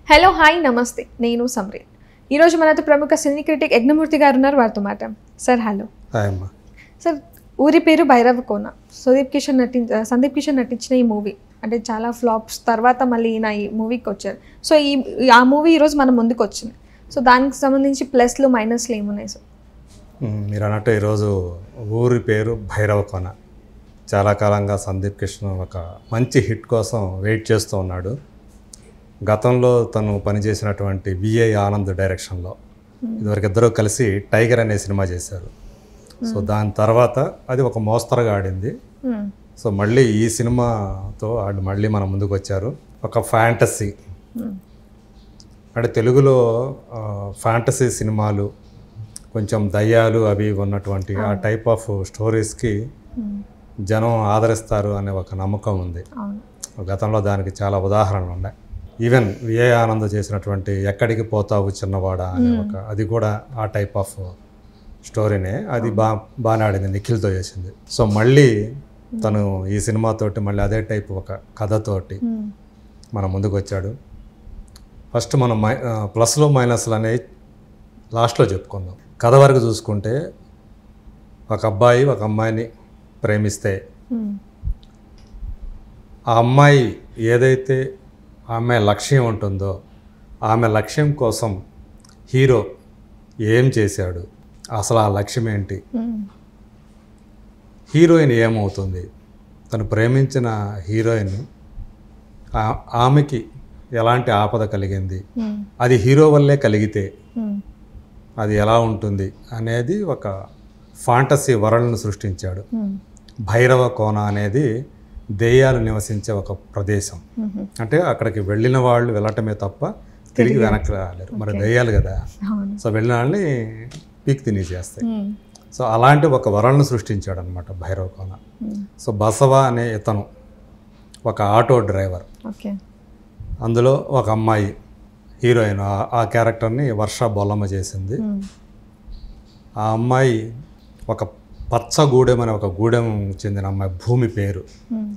Hello hi నమస్తే నేను సమరీన్ ఈరోజు మనతో ప్రముఖ సినీ క్రిటిక్ యజ్ఞమూర్తి గారు ఉన్నారు వారితో మాట సార్ హలో హాయ్ అమ్మా సార్ ఊరి పేరు భైరవ కోన సందీప్ కిషన్ నటి సందీప్ కిషన్ నటించిన ఈ మూవీ అంటే చాలా ఫ్లాప్స్ తర్వాత మళ్ళీ ఈయన ఈ మూవీకి వచ్చారు సో ఈ ఆ మూవీ ఈరోజు మన ముందుకు వచ్చింది సో దానికి సంబంధించి ప్లస్లు మైనస్లు ఏమున్నాయి సార్ మ్, మీరు అన్నట్టు ఈరోజు ఊరి పేరు భైరవ కొన చాలా కాలంగా సందీప్ కృష్ణ ఒక మంచి హిట్ కోసం వెయిట్ చేస్తూ ఉన్నాడు గతంలో తను పనిచేసినటువంటి విఐ ఆనంద్ డైరెక్షన్లో ఇదివరకు ఇద్దరు కలిసి టైగర్ అనే సినిమా చేశారు సో దాని తర్వాత అది ఒక మోస్తరుగా ఆడింది Hmm. సో మళ్ళీ ఈ సినిమాతో ఆడు మళ్ళీ మన ముందుకు వచ్చారు ఒక ఫ్యాంటసీ Hmm. అంటే తెలుగులో ఆ, ఫ్యాంటసీ సినిమాలు కొంచెం దయ్యాలు అవి ఉన్నటువంటి ఆ టైప్ ఆఫ్ స్టోరీస్కి Hmm. జనం ఆదరిస్తారు అనే ఒక నమ్మకం ఉంది అవును గతంలో దానికి చాలా ఉదాహరణలు ఉన్నాయి ఈవెన్ విఏ ఆనంద్ చేసినటువంటి ఎక్కడికి పోతావు చిన్నవాడ అనే ఒక అది కూడా ఆ టైప్ ఆఫ్ స్టోరీనే అది బా బాగానే ఆడింది నిఖిల్తో చేసింది సో మళ్ళీ తను ఈ సినిమాతోటి మళ్ళీ అదే టైప్ ఒక కథతోటి Hmm. మన ముందుకు వచ్చాడు ఫస్ట్ మనం మై ఆ, ప్లస్లో మైనస్లు అనేవి లాస్ట్లో చెప్పుకుందాం కథ వరకు చూసుకుంటే ఒక అబ్బాయి ఒక అమ్మాయిని ప్రేమిస్తే Hmm. ఆ అమ్మాయి ఏదైతే ఆ అమ్మాయి లక్ష్యం ఉంటుందో ఆమె లక్ష్యం కోసం హీరో ఏం చేశాడు అసలు ఆ లక్ష్యం ఏంటి Hmm. హీరోయిన్ ఏమవుతుంది తను ప్రేమించిన హీరోయిన్ ఆ- ఆమెకి ఎలాంటి ఆపద కలిగింది Hmm. అది హీరో వల్లే కలిగితే Hmm. అది ఎలా ఉంటుంది అనేది ఒక ఫాంటసీ వరల్డ్ను సృష్టించాడు Hmm. భైరవ కోన అనేది దెయ్యాలు నివసించే ఒక ప్రదేశం Mhm. అంటే అక్కడికి వెళ్ళిన వాళ్ళు వెళ్ళటమే తప్ప తిరిగి వెనక్కి రాలేరు మరి దెయ్యాలు కదా అవును సో వెళ్ళిన వాళ్ళని పీక్ తినేసేస్తాయి Hmm. సో అలాంటి ఒక వరల్డ్ను సృష్టించాడు అనమాట భైరవ కోన Hmm. సో బసవ అనే ఇతను ఒక ఆటో డ్రైవర్ ఓకే అందులో ఒక అమ్మాయి హీరోయిన్ ఆ- ఆ క్యారెక్టర్ని వర్ష బొల్లమ్మ చేసింది Hmm. ఆ అమ్మాయి ఒక పచ్చగూడెం అనే ఒక గూడెం చెందిన అమ్మాయి భూమి పేరు Hmm.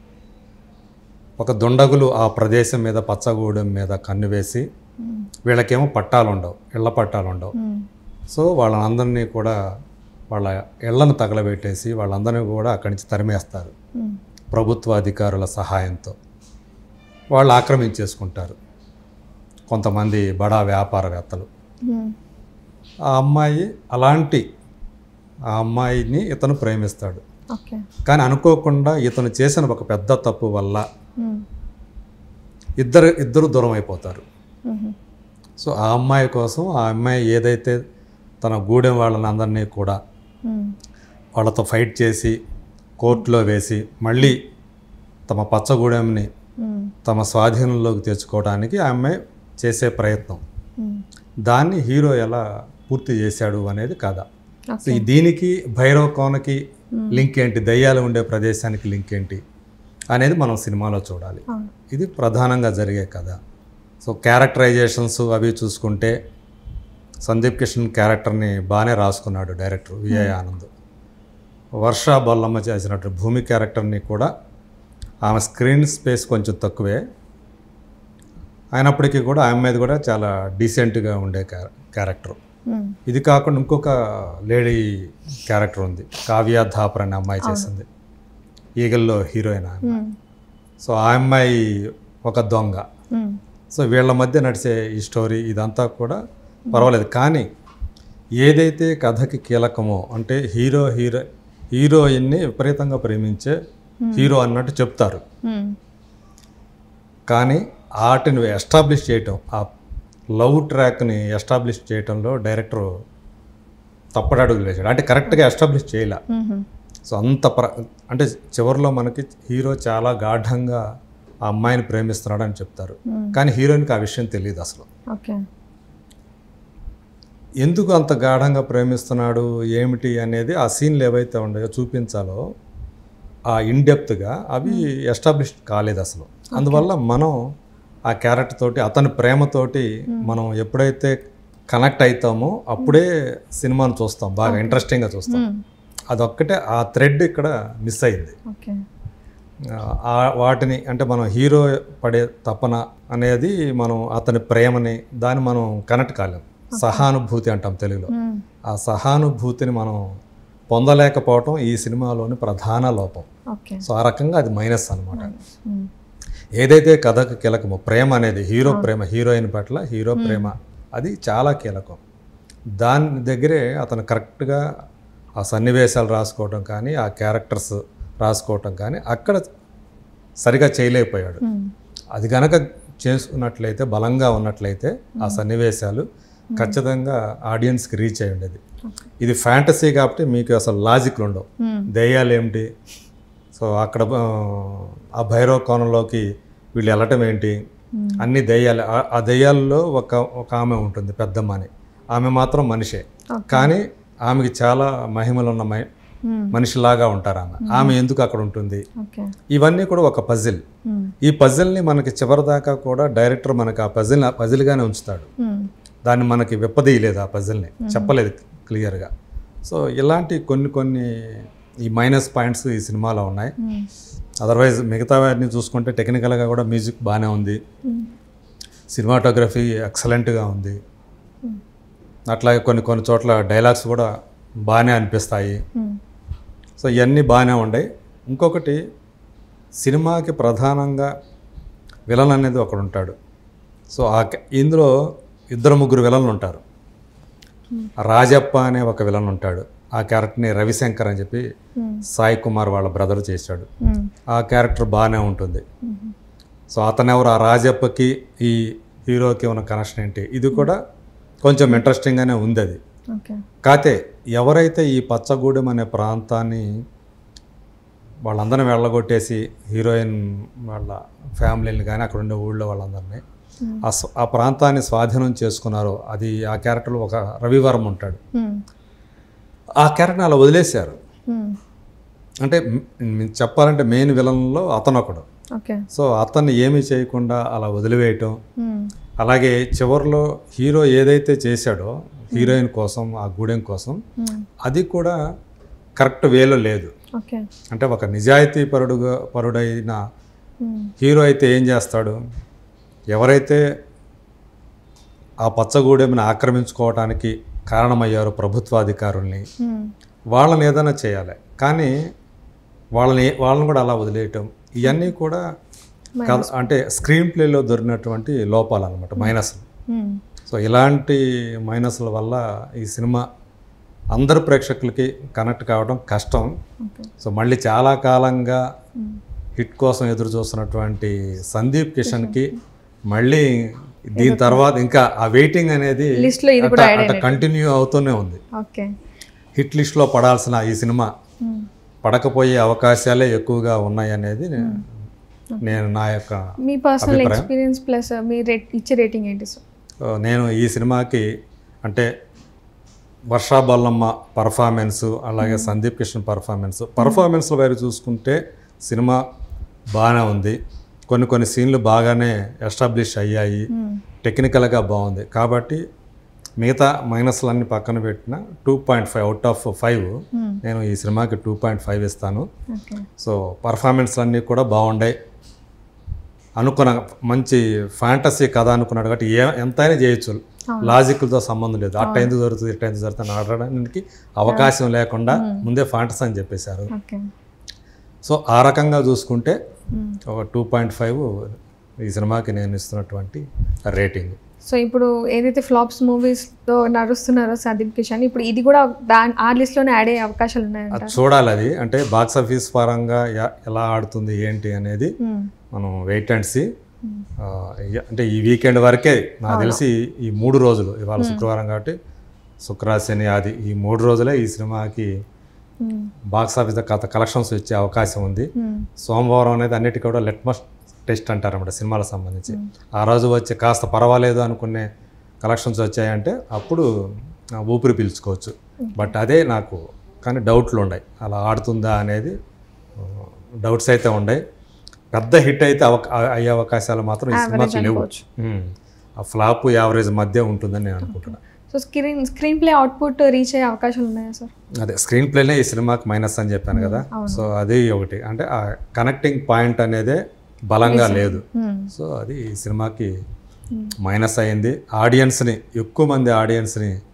ఒక దుండగులు ఆ ప్రదేశం మీద పచ్చగూడెం మీద కన్ను వేసి Hmm. వీళ్ళకేమో పట్టాలు ఉండవు ఇళ్ల పట్టాలు ఉండవు Hmm. సో వాళ్ళందరినీ కూడా వాళ్ళ ఇళ్లను తగలబెట్టేసి వాళ్ళందరినీ కూడా అక్కడి నుంచి తరిమేస్తారు Hmm. ప్రభుత్వ అధికారుల సహాయంతో వాళ్ళు ఆక్రమించేసుకుంటారు కొంతమంది బడా వ్యాపారవేత్తలు Hmm. ఆ అమ్మాయి అలాంటి ఆ అమ్మాయిని ఇతను ప్రేమిస్తాడు ఓకే కానీ అనుకోకుండా ఇతను చేసిన ఒక పెద్ద తప్పు వల్ల Hmm. ఇద్దరు ఇద్దరు దూరం అయిపోతారు Mhm. సో ఆ అమ్మాయి కోసం ఆ అమ్మాయి ఏదైతే తన గూడెం వాళ్ళని అందరినీ కూడా Hmm. వాళ్ళతో ఫైట్ చేసి కోర్టులో వేసి మళ్ళీ తమ పచ్చగూడెంని Hmm. తమ స్వాధీనంలోకి తెచ్చుకోవడానికి ఆ అమ్మాయి చేసే ప్రయత్నం Hmm. దాన్ని హీరో ఎలా పూర్తి చేశాడు అనేది కథ సో ఓకే ఈ దీనికి భైరవ కోనకి లింక్ ఏంటి దయ్యాలు ఉండే ప్రదేశానికి లింక్ ఏంటి అనేది మనం సినిమాలో చూడాలి అవును ఇది ప్రధానంగా జరిగే కథ సో క్యారెక్టరైజేషన్స్ అవి చూసుకుంటే సందీప్ కిషన్ క్యారెక్టర్ని బాగానే రాసుకున్నాడు డైరెక్టర్ విఐ ఆనంద్ వర్ష బొల్లమ్మ చేసినట్టు భూమి క్యారెక్టర్ని కూడా ఆమె స్క్రీన్ స్పేస్ కొంచెం తక్కువే అయినప్పటికీ కూడా ఆమె మీద కూడా చాలా డీసెంట్గా ఉండే క్యా- క్యారెక్టర్ Hmm. ఇది కాకుండా ఇంకొక లేడీ క్యారెక్టర్ ఉంది కావ్య ధాపర్ అనే అమ్మాయి చేసింది ఈగల్లో హీరోయిన్ ఆమె Hmm. సో ఆ అమ్మాయి ఒక దొంగ Hmm. సో వీళ్ళ మధ్య నడిచే ఈ స్టోరీ ఇదంతా కూడా పర్వాలేదు కానీ ఏదైతే కథకి కీలకమో అంటే హీరో హీరో హీరోయిన్ని విపరీతంగా ప్రేమించే హీరో అన్నట్టు చెప్తారు Hmm. కానీ వాటిని ఎస్టాబ్లిష్ చేయటం ఆ లవ్ ట్రాక్ని ఎస్టాబ్లిష్ చేయటంలో డైరెక్టర్ తప్పటడుగులు వేసాడు అంటే కరెక్ట్గా ఎస్టాబ్లిష్ చేయలే Mhm. సో అంత ప్ర అంటే చివరిలో మనకి హీరో చాలా గాఢంగా ఆ అమ్మాయిని ప్రేమిస్తున్నాడని చెప్తారు Hmm. కానీ హీరోయిన్కి ఆ విషయం తెలియదు అసలు ఓకే ఎందుకు అంత గాఢంగా ప్రేమిస్తున్నాడు ఏమిటి అనేది ఆ సీన్లు ఏవైతే ఉన్నాయో చూపించాలో ఆ ఇన్డెప్త్గా అవి ఎస్టాబ్లిష్ కాలేదు అసలు అందువల్ల మనం ఆ క్యారెక్టర్ తోటి అతని ప్రేమతోటి మనం ఎప్పుడైతే కనెక్ట్ అవుతామో అప్పుడే సినిమాను చూస్తాం బాగా ఇంట్రెస్టింగ్గా చూస్తాం Hmm. అదొక్కటే ఆ థ్రెడ్ ఇక్కడ మిస్ అయింది ఓకే ఆ వాటిని అంటే మనం హీరో పడే తపన అనేది మనం అతని ప్రేమని దాన్ని మనం కనెక్ట్ కాలేం సహానుభూతి అంటాం తెలుగులో మ్మ్. ఆ సహానుభూతిని మనం పొందలేకపోవటం ఈ సినిమాలోని ప్రధాన లోపం ఓకే సో ఆ రకంగా అది మైనస్ అన్నమాట మ్మ్. ఏదైతే కథకు కీలకమో ప్రేమ అనేది హీరో ప్రేమ హీరోయిన్ పట్ల హీరో ప్రేమ అది చాలా కీలకం దాని దగ్గరే అతను కరెక్ట్గా ఆ సన్నివేశాలు రాసుకోవటం కానీ ఆ క్యారెక్టర్స్ రాసుకోవటం కానీ అక్కడ సరిగా చేయలేకపోయాడు మ్మ్. అది గనక చేసుకున్నట్లయితే బలంగా ఉన్నట్లయితే ఆ సన్నివేశాలు ఖచ్చితంగా ఆడియన్స్కి రీచ్ అయి ఉండేది ఇది ఫ్యాంటసీ కాబట్టి మీకు అసలు లాజిక్లు ఉండవు మ్మ్. దెయ్యాలు ఏమిటి సో అక్కడ ఆ, ఆ భైరవ కోణంలోకి వీళ్ళు వెళ్ళటం ఏంటి మ్మ్. అన్ని దెయ్యాలు ఆ- ఆ దెయ్యాల్లో ఒక ఒక ఆమె ఉంటుంది పెద్దమ్మ అని ఆమె మాత్రం మనిషే ఓకే. కానీ ఆమెకి చాలా మహిమలు ఉన్న మై మ్మ్. మనిషిలాగా ఉంటారు ఆమె ఆమె ఎందుకు అక్కడ ఉంటుంది ఓకే ఇవన్నీ కూడా ఒక పజిల్ మ్మ్. ఈ పజిల్ని మనకి చివరిదాకా కూడా డైరెక్టర్ మనకి ఆ పజిల్ని ఆ పజిల్గానే ఉంచుతాడు మ్మ్. దాన్ని మనకి విప్పదీయలేదు ఆ పజిల్ని చెప్పలేదు క్లియర్గా సో ఇలాంటి కొన్ని కొన్ని ఈ మైనస్ పాయింట్స్ ఈ సినిమాలో ఉన్నాయి మ్మ్. అదర్వైజ్ మిగతా వాటిని చూసుకుంటే టెక్నికల్గా కూడా మ్యూజిక్ బాగానే ఉంది మ్మ్. సినిమాటోగ్రఫీ ఎక్సలెంట్గా ఉంది అట్లాగే కొన్ని కొన్ని చోట్ల డైలాగ్స్ కూడా బాగానే అనిపిస్తాయి మ్మ్. సో ఇవన్నీ బాగానే ఉన్నాయి ఇంకొకటి సినిమాకి ప్రధానంగా విలన్ అనేది ఒకడు ఉంటాడు సో ఆ క- ఇందులో ఇద్దరు ముగ్గురు విలన్లు ఉంటారు రాజప్ప అనే ఒక విలన్ ఉంటాడు ఆ క్యారెక్టర్ని రవిశంకర్ అని చెప్పి మ్మ్. సాయి కుమార్ వాళ్ళ బ్రదర్ చేశాడు మ్మ్. ఆ క్యారెక్టర్ బాగానే ఉంటుంది మ్మ్. సో అతను ఎవరు ఆ రాజప్పకి ఈ హీరోకి ఉన్న కనెక్షన్ ఏంటి ఇది కూడా కొంచెం ఇంట్రెస్టింగ్గానే ఉంది అది ఓకే కాతే ఎవరైతే ఈ పచ్చగూడెం అనే ప్రాంతాన్ని వాళ్ళందరిని వెళ్ళగొట్టేసి హీరోయిన్ వాళ్ళ ఫ్యామిలీని కానీ అక్కడ ఉండే ఊళ్ళో వాళ్ళందరినీ మ్మ్. ఆ స్వ- ఆ ప్రాంతాన్ని స్వాధీనం చేసుకున్నారో అది ఆ క్యారెక్టర్లో ఒక రవివర్మ ఉంటాడు మ్మ్. ఆ క్యారెక్టర్ని అలా వదిలేశారు మ్మ్. అంటే మ్- మ్ చెప్పాలంటే మెయిన్ విలన్లో అతను ఒకడు ఓకే సో అతన్ని ఏమీ చేయకుండా అలా వదిలివేయటం మ్మ్. అలాగే చివరిలో హీరో ఏదైతే చేశాడో హీరోయిన్ కోసం ఆ గూడెం కోసం మ్మ్. అది కూడా కరెక్ట్ వేలో లేదు ఓకే అంటే ఒక నిజాయితీ పరుడుగా పరుడైన మ్మ్. హీరో అయితే ఏం చేస్తాడు ఎవరైతే ఆ పచ్చగూడెంని ఆక్రమించుకోవడానికి కారణమయ్యారో ప్రభుత్వాధికారుల్ని మ్మ్. వాళ్ళని ఏదైనా చేయాలి కానీ వాళ్ళని వాళ్ళని కూడా అలా వదిలేయటం ఇవన్నీ కూడా కథ అంటే స్క్రీన్ ప్లేలో దొరికినటువంటి లోపాలు అనమాట మైనస్లు మ్మ్. సో ఇలాంటి మైనస్ల వల్ల ఈ సినిమా అందరు ప్రేక్షకులకి కనెక్ట్ కావడం కష్టం ఓకే సో మళ్ళీ చాలా కాలంగా మ్మ్. హిట్ కోసం ఎదురు చూస్తున్నటువంటి సందీప్ కిషన్కి మళ్ళీ దీని తర్వాత ఇంకా ఆ వెయిటింగ్ అనేది List లో ఇది కూడా అట్ట- అట్ట కంటిన్యూ అవుతూనే ఉంది ఓకే హిట్ లిస్ట్లో పడాల్సిన ఈ సినిమా మ్మ్. పడకపోయే అవకాశాలే ఎక్కువగా ఉన్నాయి అనేది నే- నేను నా యొక్క మీ పర్సనల్ ఎక్స్పీరియన్స్ ప్లస్ మీ రేట్ ఇచ్చే రేటింగ్ ఏంటి సార్ ఆ, నేను ఈ సినిమాకి అంటే వర్షా బొల్లమ్మ పర్ఫార్మెన్స్ అలాగే సందీప్ కిషన్ పర్ఫార్మెన్స్ పర్ఫార్మెన్స్ల వైపు చూసుకుంటే సినిమా బాగానే ఉంది కొన్ని కొన్ని సీన్లు బాగానే ఎస్టాబ్లిష్ అయ్యాయి మ్మ్. టెక్నికల్గా బాగుంది కాబట్టి మిగతా మైనస్లన్నీ పక్కన పెట్టిన two point five out of five మ్మ్. నేను ఈ సినిమాకి టూ పాయింట్ ఫైవ్ ఇస్తాను ఓకే సో పర్ఫార్మెన్స్లు అన్నీ కూడా బాగుండాయి అనుకున్న మంచి ఫ్యాంటసీ కథ అనుకున్నాడు కాబట్టి ఏ ఎంతైనా చేయొచ్చు లాజిక్లతో సంబంధం లేదు అట్ట ఎందుకు జరుగుతుంది ఇట్ట ఎందుకు జరుగుతుంది అని ఆడడానికి అవకాశం లేకుండా ముందే ఫ్యాంటసీ అని చెప్పేశారు ఓకే సో ఆ రకంగా చూసుకుంటే మ్మ్. ఒక టూ పాయింట్ ఫైవ్ ఈ సినిమాకి నేను ఇస్తున్నటువంటి రేటింగ్ సో ఇప్పుడు ఏదైతే ఫ్లాప్స్ మూవీస్తో నడుస్తున్నారో సందీప్ కిషన్ ఇప్పుడు ఇది కూడా దాని ఆ లిస్ట్లోనే యాడ్ అయ్యే అవకాశాలు ఉన్నాయంట అది చూడాలి అది అంటే బాక్స్ ఆఫీస్ పరంగా ఎ- ఎలా ఆడుతుంది ఏంటి అనేది మ్మ్. మనం వెయిట్ అండ్ సి అంటే ఈ వీకెండ్ వరకే నాకు తెలిసి ఈ మూడు రోజులు ఇవాళ శుక్రవారం కాబట్టి శుక్ర శని ఆది ఈ మూడు రోజులే ఈ సినిమాకి మ్మ్. బాక్స్ ఆఫీస్ కథ కలెక్షన్స్ వచ్చే అవకాశం ఉంది మ్మ్. సోమవారం అనేది అన్నిటికీ కూడా లెట్మస్ టెస్ట్ అంటారన్నమాట సినిమాలకు సంబంధించి ఆ రోజు వచ్చి కాస్త పర్వాలేదు అనుకునే కలెక్షన్స్ వచ్చాయంటే అప్పుడు ఆ, ఊపిరి పీల్చుకోవచ్చు బట్ అదే నాకు కానీ డౌట్లు ఉన్నాయి అలా ఆడుతుందా అనేది డౌట్స్ అయితే ఉన్నాయి పెద్ద హిట్ అయితే అవక అయ్యే అవకాశాలు మాత్రం ఈ సినిమాకి లేవు అనుకోవచ్చు. ఉమ్. ఆ ఫ్లాప్ యావరేజ్ మధ్య ఉంటుందని నేను అనుకుంటున్నాను so screen screenplay output reach అయ్యే అవకాశాలు ఉన్నాయా సార్ అదే స్క్రీన్ ప్లేనే ఈ సినిమాకి మైనస్ అని చెప్పాను కదా సో అది ఒకటి అంటే ఆ కనెక్టింగ్ పాయింట్ అనేదే బలంగా లేదు సో అది ఈ సినిమాకి మైనస్ అయింది ఆడియన్స్ని ఎక్కువ మంది ఆడియన్స్ని